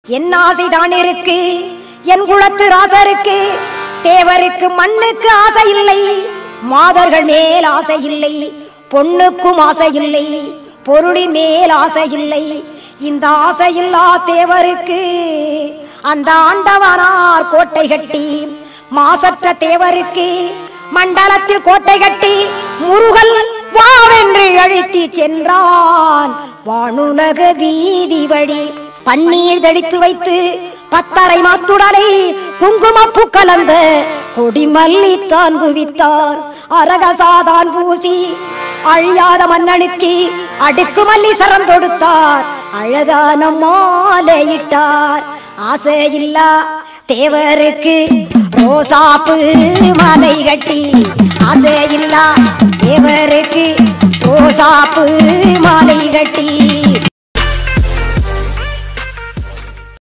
என் ஆசைதான் இருக்கு என் குலத்து ராசருக்கு தேவருக்கு மண்ணுக்கு ஆசை இல்லை மாதர்கள் மேல் ஆசை இல்லை பொண்ணுக்கும் ஆசை இல்லை பொருளின் மேல் ஆசை இல்லை இந்த ஆசையில்லா தேவருக்கு அந்த ஆண்டவனார் கோட்டை கட்டி மாசற்ற தேவருக்கு மண்டலத்தில் கோட்டை கட்டி முருகல் வாவென்று அழைத்தி சென்றான் வானுலக வீதி வழி பன்னீர் தடித்து வைத்து பத்தரை மாத்துடலை குங்குமப்பூ கலந்த கொடிமல்லி தான் குவித்தார் அரகசாதான் பூசி அழியாத மன்னனுக்கு அடுக்கு மல்லி சரம் தொடுத்தார் அழகான மாலையிட்டார் ஆசையில்லா தேவருக்கு ரோசாப்பு மாலை கட்டி ஆசையில்லா தேவருக்கு ரோசாப்பு மாலை கட்டி